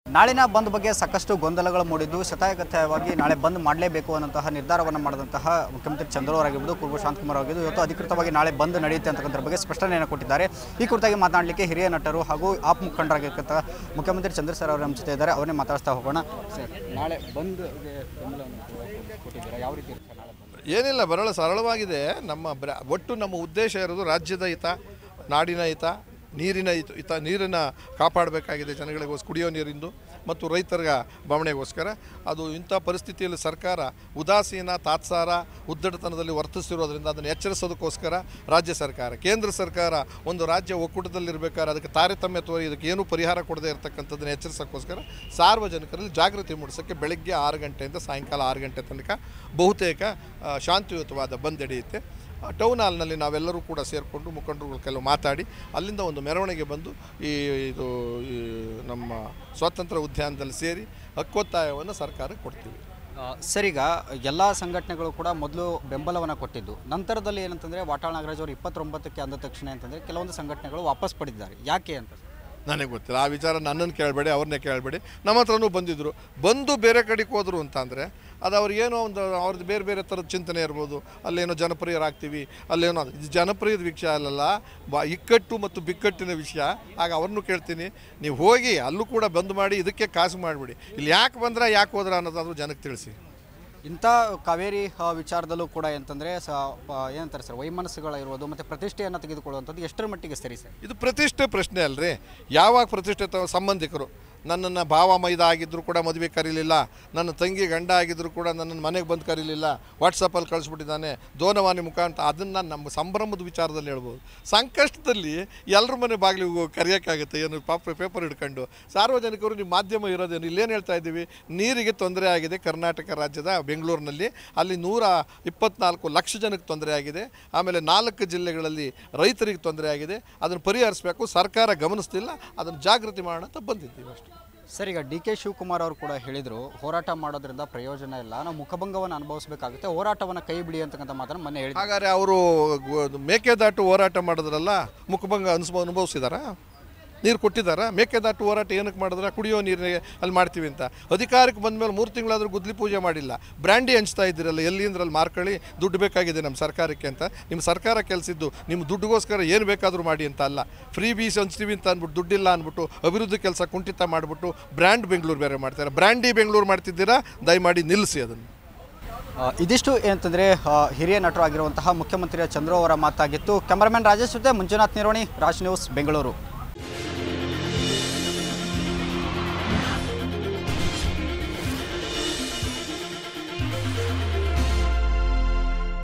ನಾಳಿನ ಬಂದ್ ಬಗ್ಗೆ ಸಾಕಷ್ಟು ಗೊಂದಲಗಳು ಮೂಡಿದ್ದು ಶತಾಯಗತ್ಯವಾಗಿ ನಾಳೆ ಬಂದ್ ಮಾಡಲೇಬೇಕು ಅನ್ನೋಂತಹ ನಿರ್ಧಾರವನ್ನು ಮಾಡಿದಂತಹ ಮುಖ್ಯಮಂತ್ರಿ ಚಂದ್ರವರಾಗಿರ್ಬೋದು ಕುರುಬು ಶಾಂತಕುಮಾರ್ ಆಗಿದ್ದು ಇವತ್ತು ಅಧಿಕೃತವಾಗಿ ನಾಳೆ ಬಂದ್ ನಡೆಯುತ್ತೆ ಅಂತಕ್ಕಂಥ ಬಗ್ಗೆ ಸ್ಪಷ್ಟನೆಯನ್ನು ಕೊಟ್ಟಿದ್ದಾರೆ ಈ ಕುರಿತಾಗಿ ಮಾತನಾಡಲಿಕ್ಕೆ ಹಿರಿಯ ನಟರು ಹಾಗೂ ಆಪ್ ಮುಖಂಡರಾಗಿರ್ತಕ್ಕಂಥ ಮುಖ್ಯಮಂತ್ರಿ ಚಂದ್ರ ಸರ್ ಅವರು ನಮ್ಮ ಜೊತೆ ಇದ್ದಾರೆ ಅವರೇ ಮಾತಾಡ್ತಾ ಹೋಗೋಣ ಸರ್ ನಾಳೆ ಬಂದ್ ಬೆಂಬಲವನ್ನು ಕೊಟ್ಟಿದ್ದೀರಾ ಯಾವ ರೀತಿ ಇರುತ್ತೆ ನಾಳೆ ಬಂದ್ ಏನಿಲ್ಲ ಬರಳ ಸರಳವಾಗಿದೆ ನಮ್ಮ ಬ್ರ ಒಟ್ಟು ನಮ್ಮ ಉದ್ದೇಶ ಇರೋದು ರಾಜ್ಯದ ಹಿತ ನಾಡಿನ ಹಿತ ನೀರಿನ ಹಿತ ಹಿತ ನೀರನ್ನು ಕಾಪಾಡಬೇಕಾಗಿದೆ ಜನಗಳಿಗೋಸ್ ಕುಡಿಯೋ ನೀರಿಂದು ಮತ್ತು ರೈತರ ಬವಣೆಗೋಸ್ಕರ ಅದು ಇಂಥ ಪರಿಸ್ಥಿತಿಯಲ್ಲಿ ಸರ್ಕಾರ ಉದಾಸೀನ ತಾತ್ಸಾರ ಉದ್ದಟತನದಲ್ಲಿ ವರ್ತಿಸಿರೋದ್ರಿಂದ ಅದನ್ನು ಎಚ್ಚರಿಸೋದಕ್ಕೋಸ್ಕರ ರಾಜ್ಯ ಸರ್ಕಾರ ಕೇಂದ್ರ ಸರ್ಕಾರ ಒಂದು ರಾಜ್ಯ ಒಕ್ಕೂಟದಲ್ಲಿರಬೇಕಾದ್ರೆ ಅದಕ್ಕೆ ತಾರತಮ್ಯ ತೋರಿ ಇದಕ್ಕೆ ಏನೂ ಪರಿಹಾರ ಕೊಡದೇ ಇರತಕ್ಕಂಥದ್ದನ್ನು ಎಚ್ಚರಿಸೋಕ್ಕೋಸ್ಕರ ಸಾರ್ವಜನಿಕರಲ್ಲಿ ಜಾಗೃತಿ ಮೂಡಿಸೋಕ್ಕೆ ಬೆಳಗ್ಗೆ ಆರು ಗಂಟೆಯಿಂದ ಸಾಯಂಕಾಲ ಆರು ಗಂಟೆ ತನಕ ಬಹುತೇಕ ಆ, ಶಾಂತಿಯುತವಾದ ಬಂದ್ ನಡೆಯುತ್ತೆ ಆ ಟೌನ್ ಹಾಲ್ನಲ್ಲಿ ನಾವೆಲ್ಲರೂ ಕೂಡ ಸೇರಿಕೊಂಡು ಮುಖಂಡರುಗಳು ಕೆಲವು ಮಾತಾಡಿ ಅಲ್ಲಿಂದ ಒಂದು ಮೆರವಣಿಗೆ ಬಂದು ಈ ಇದು ಈ ನಮ್ಮ ಸ್ವಾತಂತ್ರ್ಯ ಉದ್ಯಾನದಲ್ಲಿ ಸೇರಿ ಹಕ್ಕೊತ್ತಾಯವನ್ನು ಸರ್ಕಾರಕ್ಕೆ ಕೊಡ್ತೀವಿ ಆ, ಸರ್ ಈಗ ಎಲ್ಲ ಸಂಘಟನೆಗಳು ಕೂಡ ಮೊದಲು ಬೆಂಬಲವನ್ನು ಕೊಟ್ಟಿದ್ದು ನಂತರದಲ್ಲಿ ಏನಂತಂದರೆ ವಾಟಾಳ್ ನಾಗರಾಜ್ ಅವರು ಇಪ್ಪತ್ತೊಂಬತ್ತಕ್ಕೆ ಅಂದ ತಕ್ಷಣ ಅಂತಂದರೆ ಕೆಲವೊಂದು ಸಂಘಟನೆಗಳು ವಾಪಸ್ ಪಡೆದಿದ್ದಾರೆ ಯಾಕೆ ಅಂತ ಸರ್? ನನಗೆ ಗೊತ್ತಿಲ್ಲ ಆ ವಿಚಾರ ನನ್ನನ್ನು ಕೇಳಬೇಡಿ ಅವ್ರನ್ನೇ ಕೇಳಬೇಡಿ ನಮ್ಮ ಹತ್ರನೂ ಬಂದಿದ್ದರು ಬಂದು ಬೇರೆ ಕಡೆಗೆ ಹೋದರು ಅಂತಂದರೆ ಅದು ಅವ್ರಿಗೇನೋ ಒಂದು ಅವ್ರದ್ದು ಬೇರೆ ಬೇರೆ ಥರದ ಚಿಂತನೆ ಇರ್ಬೋದು ಅಲ್ಲೇನೋ ಜನಪ್ರಿಯರಾಗ್ತೀವಿ ಅಲ್ಲೇನೋ ಅದು. ಇದು ಜನಪ್ರಿಯದ ವಿಷಯ ಅಲ್ಲಲ್ಲ ಬಾ ಇಕ್ಕಟ್ಟು ಮತ್ತು ಬಿಕ್ಕಟ್ಟಿನ ವಿಷಯ ಆಗ ಅವ್ರನ್ನೂ ಕೇಳ್ತೀನಿ ನೀವು ಹೋಗಿ ಅಲ್ಲೂ ಕೂಡ ಬಂದ್ ಮಾಡಿ ಇದಕ್ಕೆ ಕಾಸು ಮಾಡಿಬಿಡಿ ಇಲ್ಲಿ ಯಾಕೆ ಬಂದ್ರೆ ಯಾಕೆ ಹೋದ್ರ ಅನ್ನೋದಾದ್ರೂ ಜನಕ್ಕೆ ತಿಳಿಸಿ ಇಂಥ ಕಾವೇರಿ ಆ, ವಿಚಾರದಲ್ಲೂ ಕೂಡ ಅಂತಂದರೆ ಸ ಪ- ಏನಂತಾರೆ ಸರ್ ವೈಮನಸ್ಸುಗಳಿರ್ಬೋದು ಮತ್ತು ಪ್ರತಿಷ್ಠೆಯನ್ನು ತೆಗೆದುಕೊಳ್ಳುವಂಥದ್ದು ಎಷ್ಟರ ಮಟ್ಟಿಗೆ ಸರಿ ಸರ್ ಇದು ಪ್ರತಿಷ್ಠೆ ಪ್ರಶ್ನೆ ಅಲ್ರಿ ಯಾವಾಗ ಪ್ರತಿಷ್ಠೆ ತ- ಸಂಬಂಧಿಕರು ನನ್ನನ್ನು ಭಾವ ಮೈದ ಆಗಿದ್ದರೂ ಕೂಡ ಮದುವೆ ಕರೀಲಿಲ್ಲ ನನ್ನ ತಂಗಿ ಗಂಡ ಆಗಿದ್ದರೂ ಕೂಡ ನನ್ನನ್ನು ಮನೆಗೆ ಬಂದು ಕರೀಲಿಲ್ಲ ವಾಟ್ಸಪ್ಪಲ್ಲಿ ಕಳಿಸ್ಬಿಟ್ಟಿದ್ದಾನೆ ದೋನವಾಣಿ ಮುಖಾಂತರ ಅದನ್ನು ನಮ್ಮ ಸಂಭ್ರಮದ ವಿಚಾರದಲ್ಲಿ ಹೇಳ್ಬೋದು ಸಂಕಷ್ಟದಲ್ಲಿ ಎಲ್ಲರ ಮನೆ ಬಾಗಿಲಿಗೆ ಹೋಗಿ ಕರೆಯೋಕ್ಕಾಗುತ್ತೆ ಏನು ಪಾಪ ಪೇಪರ್ ಹಿಡ್ಕೊಂಡು ಸಾರ್ವಜನಿಕರು ನಿಮ್ಮ ಮಾಧ್ಯಮ ಇರೋದೇನು ಇಲ್ಲೇನು ಹೇಳ್ತಾ ಇದ್ದೀವಿ ನೀರಿಗೆ ತೊಂದರೆ ಆಗಿದೆ ಕರ್ನಾಟಕ ರಾಜ್ಯದ ಬೆಂಗಳೂರಿನಲ್ಲಿ ಅಲ್ಲಿ ನೂರ ಇಪ್ಪತ್ನಾಲ್ಕು ಲಕ್ಷ ಜನಕ್ಕೆ ತೊಂದರೆ ಆಗಿದೆ ಆಮೇಲೆ ನಾಲ್ಕು ಜಿಲ್ಲೆಗಳಲ್ಲಿ ರೈತರಿಗೆ ತೊಂದರೆ ಆಗಿದೆ ಅದನ್ನು ಪರಿಹರಿಸಬೇಕು ಸರ್ಕಾರ ಗಮನಿಸ್ತಿಲ್ಲ ಅದನ್ನು ಜಾಗೃತಿ ಮಾಡೋಣ ಅಂತ ಬಂದಿದ್ದೀವಿ ಅಷ್ಟೇ ಸರ್ ಈಗ ಡಿ ಕೆ ಶಿವಕುಮಾರ್ ಅವರು ಕೂಡ ಹೇಳಿದರು ಹೋರಾಟ ಮಾಡೋದ್ರಿಂದ ಪ್ರಯೋಜನ ಇಲ್ಲ ನಾವು ಮುಖಭಂಗವನ್ನು ಅನುಭವಿಸಬೇಕಾಗುತ್ತೆ ಹೋರಾಟವನ್ನು ಕೈ ಬಿಡಿ ಅಂತಕ್ಕಂಥ ಮಾತನ್ನು ಮೊನ್ನೆ ಹೇಳಿದ್ರು ಹಾಗಾದ್ರೆ ಅವರು ಮೇಕೆದಾಟು ಹೋರಾಟ ಮಾಡಿದ್ರಲ್ಲ ಮುಖಭಂಗ ಅನುಭವ ಅನುಭವಿಸಿದಾರಾ ನೀರು ಕೊಟ್ಟಿದ್ದಾರಾ ಮೇಕೆದಾಟು ಹೋರಾಟ ಏನಕ್ಕೆ ಮಾಡಿದ್ರೆ ಕುಡಿಯೋ ನೀರಿಗೆ ಅಲ್ಲಿ ಮಾಡ್ತೀವಿ ಅಂತ ಅಧಿಕಾರಕ್ಕೆ ಬಂದ ಮೇಲೆ ಮೂರು ತಿಂಗಳಾದರೂ ಗುದ್ಲಿ ಪೂಜೆ ಮಾಡಿಲ್ಲ ಬ್ರ್ಯಾಂಡಿ ಹಂಚ್ತಾ ಇದ್ದೀರಲ್ಲ ಎಲ್ಲಿಂದ್ರಲ್ಲಿ ಮಾರ್ಕೊಳ್ಳಿ ದುಡ್ಡು ಬೇಕಾಗಿದೆ ನಮ್ಮ ಸರ್ಕಾರಕ್ಕೆ ಅಂತ ನಿಮ್ಮ ಸರ್ಕಾರ ಕೆಲಸಿದ್ದು ನಿಮ್ಮ ದುಡ್ಡುಗೋಸ್ಕರ ಏನು ಬೇಕಾದರೂ ಮಾಡಿ ಅಂತ ಅಲ್ಲ ಫ್ರೀ ಬೀಸ್ ಹಂಚ್ತೀವಿ ಅಂತ ಅಂದ್ಬಿಟ್ಟು ದುಡ್ಡಿಲ್ಲ ಅಂದ್ಬಿಟ್ಟು ಅಭಿವೃದ್ಧಿ ಕೆಲಸ ಕುಂಠಿತ ಮಾಡಿಬಿಟ್ಟು ಬ್ರ್ಯಾಂಡ್ ಬೆಂಗಳೂರು ಬೇರೆ ಮಾಡ್ತಾರೆ ಬ್ರ್ಯಾಂಡಿ ಬೆಂಗಳೂರು ಮಾಡ್ತಿದ್ದೀರಾ ದಯಮಾಡಿ ನಿಲ್ಲಿಸಿ ಅದನ್ನು ಆ, ಇದಿಷ್ಟು ಏನಂತಂದರೆ ಹಿರಿಯ ನಟರು ಆಗಿರುವಂತಹ ಮುಖ್ಯಮಂತ್ರಿಯ ಚಂದ್ರು ಅವರ ಮಾತಾಗಿತ್ತು ಕ್ಯಾಮರಾಮನ್ ರಾಜೇಶ್ ಜೊತೆ ಮಂಜುನಾಥ್ ನಿರೋಣಿ ರಾಜ್ ನ್ಯೂಸ್ ಬೆಂಗಳೂರು